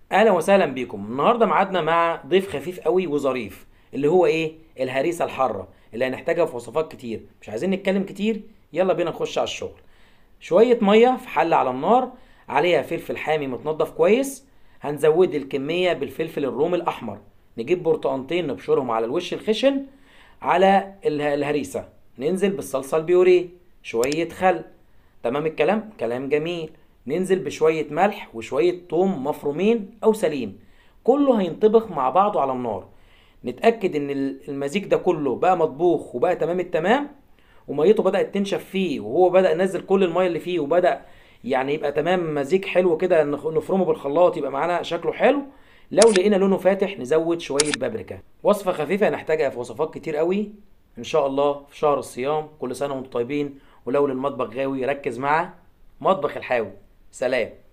اهلا وسهلا بيكم النهارده ميعادنا مع ضيف خفيف قوي وظريف اللي هو ايه الهريسه الحاره اللي هنحتاجها في وصفات كتير مش عايزين نتكلم كتير يلا بينا نخش على الشغل شويه ميه في حله على النار عليها فلفل حامي متنضف كويس هنزود الكميه بالفلفل الرومي الاحمر نجيب برتقانتين نبشرهم على الوش الخشن على اله- الهريسه ننزل بالصلصه البيوريه شويه خل تمام الكلام كلام جميل ننزل بشوية ملح وشوية توم مفرومين أو سليم كله هينطبخ مع بعضه على النار نتأكد إن المزيج ده كله بقى مطبوخ وبقى تمام التمام وميته بدأت تنشف فيه وهو بدأ ينزل كل المية اللي فيه وبدأ يعني يبقى تمام مزيج حلو كده نخ- نفرمه بالخلاط يبقى معانا شكله حلو لو لقينا لونه فاتح نزود شوية بابريكا وصفة خفيفة هنحتاجها في وصفات كتير قوي إن شاء الله في شهر الصيام كل سنة وانتم طيبين ولو للمطبخ غاوي ركز مع مطبخ الحاوي سلام